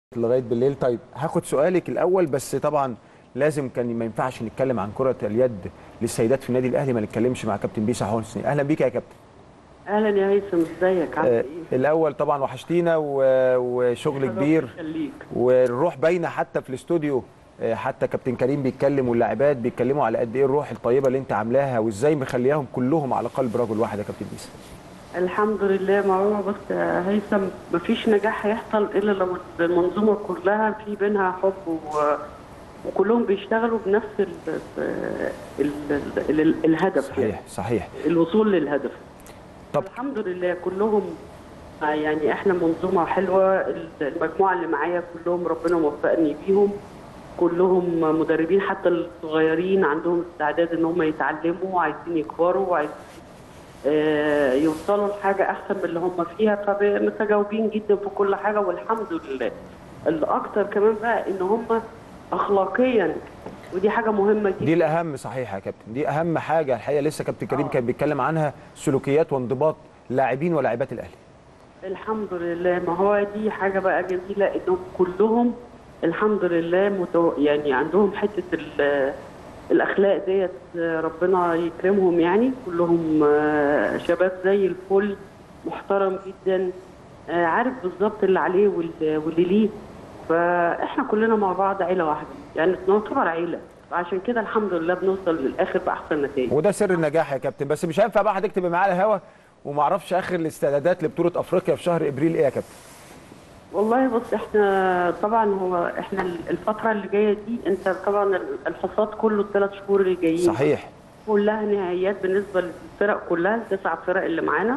لغايه بالليل طيب هاخد سؤالك الاول بس طبعا لازم كان ما ينفعش نتكلم عن كره اليد للسيدات في النادي الاهلي ما نتكلمش مع كابتن بيسا حسني اهلا بيك يا كابتن اهلا يا هيثم ازيك عامل آه ايه؟ الاول طبعا وحشتينا و- وشغل كبير خليك والروح باينه حتى في الاستوديو آه، حتى كابتن كريم بيتكلم واللاعبات بيتكلموا على قد ايه الروح الطيبه اللي انت عاملاها وازاي مخلياهم كلهم على قلب رجل واحد يا كابتن بيسا الحمد لله ما هو بس يا هيثم مفيش نجاح هيحصل الا لو المنظومه كلها في بينها حب و... وكلهم بيشتغلوا بنفس ال... ال... ال... ال... الهدف يعني صحيح صحيح الوصول للهدف طب الحمد لله كلهم آه، يعني احنا منظومه حلوه المجموعه اللي معايا كلهم ربنا موفقني بيهم كلهم مدربين حتى الصغيرين عندهم استعداد ان هم يتعلموا وعايزين يكبروا وعايزين آه، يوصلوا لحاجه احسن من اللي هم فيها فمتجاوبين جدا في كل حاجه والحمد لله الاكتر كمان بقى ان هم اخلاقيا ودي حاجه مهمه جدا دي الاهم صحيح يا كابتن دي اهم حاجه الحقيقه لسه كابتن كريم كان بيتكلم عنها سلوكيات وانضباط لاعبين ولاعبات الاهلي الحمد لله ما هو دي حاجة بقى جميلة انهم كلهم الحمد لله متو... يعني عندهم حتة ال... الأخلاق ديت ربنا يكرمهم يعني كلهم آه، شباب زي الفل محترم جدا آه، عارف بالظبط اللي عليه وال- واللي ليه فاحنا كلنا مع بعض عيلة واحدة يعني نعتبر عيلة عشان كده الحمد لله بنوصل للآخر بأحسن نتائج وده سر النجاح يا كابتن بس مش هينفع بقى حضرتك تبقى معايا على الهوا وما اعرفش اخر الاستعدادات لبطوله افريقيا في شهر ابريل ايه يا كابتن والله بص احنا طبعا هو احنا الفترة اللي جاية دي انت طبعا الحصاد كله الثلاث شهور اللي جايين صحيح كلها نهائيات بالنسبة للفرق كلها التسع فرق اللي معانا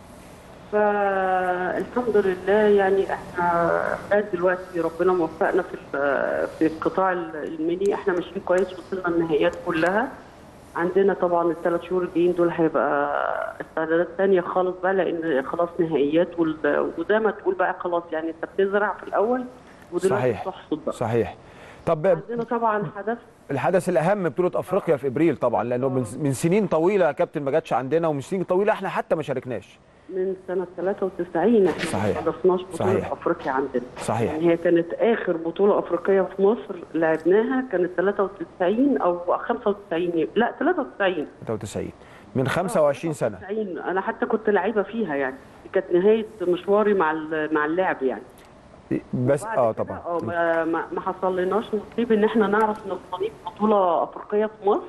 فالحمد لله يعني احنا لغايه دلوقتي ربنا موفقنا في ال- في القطاع الميني احنا ماشيين كويس وصلنا النهائيات كلها عندنا طبعا الثلاث شهور الجايين دول هيبقى استعدادات تانية خالص بقى لان خلاص نهائيات وال- وزي ما تقول بقى خلاص يعني انت بتزرع في الاول ودلوقتي صحيح بتحصد بقى صحيح طب عندنا طبعا حدث الحدث الاهم بطوله افريقيا في ابريل طبعا لانه من من سنين طويله يا كابتن ما جاتش عندنا ومن سنين طويله احنا حتى ما شاركناش من سنة 93 احنا صحيح. ما حضرناش بطولة صحيح. افريقيا عندنا صحيح. يعني هي كانت اخر بطولة افريقية في مصر لعبناها كانت 93 او 95 لا 93 93 من 25 سنه 93 انا حتى كنت لعيبة فيها يعني دي كانت نهاية مشواري مع ال- مع اللاعب يعني بس بعد اه كده طبعا اه ما, ما, ما حصلناش نصيب ان احنا نعرف نستضيف بطولة افريقية في مصر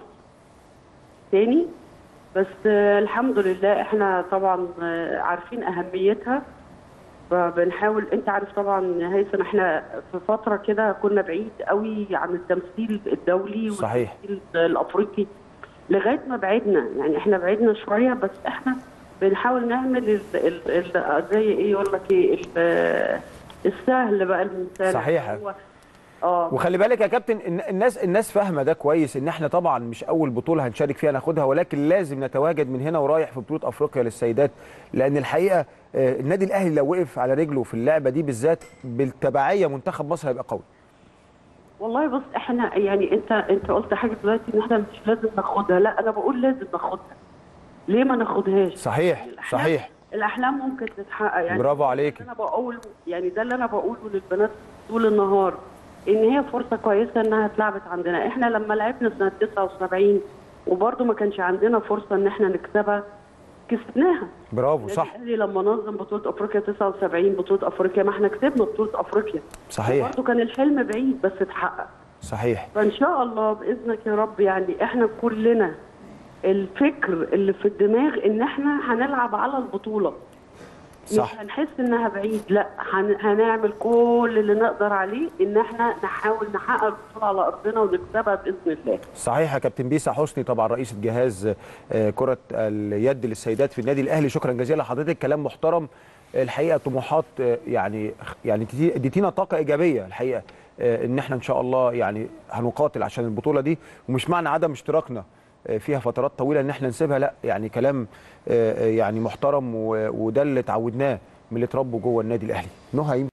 تاني بس آه الحمد لله احنا طبعا آه عارفين اهميتها فبنحاول انت عارف طبعا يا هيثم احنا في فتره كده كنا بعيد قوي عن التمثيل الدولي صحيح. والتمثيل الافريقي لغايه ما بعدنا يعني احنا بعدنا شويه بس احنا بنحاول نعمل ال ال ال زي ايه يقول لك ايه ال- السهل بقى الممتنع صحيح. هو اه وخلي بالك يا كابتن إن الناس الناس فاهمه ده كويس ان احنا طبعا مش اول بطوله هنشارك فيها ناخدها ولكن لازم نتواجد من هنا ورايح في بطوله افريقيا للسيدات لان الحقيقه آه، النادي الاهلي لو وقف على رجله في اللعبه دي بالذات بالتبعيه منتخب مصر هيبقى قوي والله بص احنا يعني انت انت قلت حاجه دلوقتي ان احنا مش لازم ناخدها لا انا بقول لازم ناخدها ليه ما ناخدهاش صحيح الأحلام- صحيح الاحلام ممكن تتحقق يعني برافو عليك انا بقول يعني ده اللي انا بقوله للبنات طول النهار ان هي فرصه كويسه انها اتلعبت عندنا احنا لما لعبنا سنه 79 وبرده ما كانش عندنا فرصه ان احنا نكسبها كسبناها برافو صح الاهلي لما نظم بطوله افريقيا 79 بطوله افريقيا ما احنا كسبنا بطوله افريقيا صحيح برضه كان الحلم بعيد بس اتحقق صحيح فان شاء الله باذنك يا رب يعني احنا كلنا الفكر اللي في الدماغ ان احنا هنلعب على البطوله صح مش هنحس انها بعيد لا هن... هنعمل كل اللي نقدر عليه ان احنا نحاول نحقق البطوله على ارضنا ونكسبها باذن الله صحيح يا كابتن بيسا حسني طبعا رئيس جهاز آه، كرة اليد للسيدات في النادي الأهلي شكرا جزيلا لحضرتك كلام محترم الحقيقة طموحات آه، يعني يعني تدي- اديتينا طاقة إيجابية الحقيقة آه، إن احنا إن شاء الله يعني هنقاتل عشان البطولة دي ومش معنى عدم اشتراكنا آه، فيها فترات طويلة إن احنا نسيبها لا يعني كلام آه، آه، يعني محترم و- وده اللي اتعودناه من اللي اتربوا جوه النادي الأهلي نهى يمكن